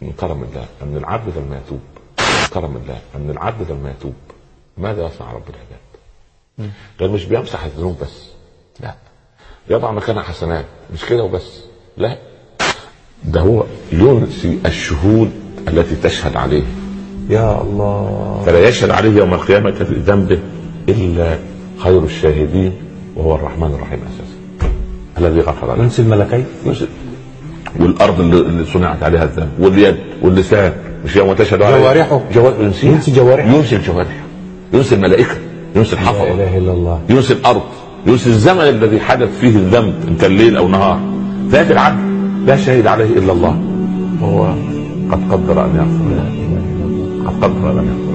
من كرم الله ان العبد لما يتوب من كرم الله ان العبد لما يتوب ماذا يصنع رب العباد؟ قال مش بيمسح الذنوب بس لا يضع مكانها حسنات مش كده وبس لا ده هو ينسي الشهود التي تشهد عليه يا الله فلا يشهد عليه يوم القيامة في ذنبه إلا خير الشاهدين وهو الرحمن الرحيم أساسا الذي غفر له ينسي الملكين ينسي والارض اللي اللي صنعت عليها الذنب واليد واللسان مش يوم تشهد عليه جوارحه. جوارح ينسي ينسي جوارحه. ينسي الجوارح ينسي الملائكه ينسي لا الحفظه اله الا الله ينسي الارض ينسي الزمن الذي حدث فيه الذنب ان كان ليل او نهار ذات العبد لا شهد عليه الا الله وهو قد قدر ان يغفر له قد قدر ان يغفر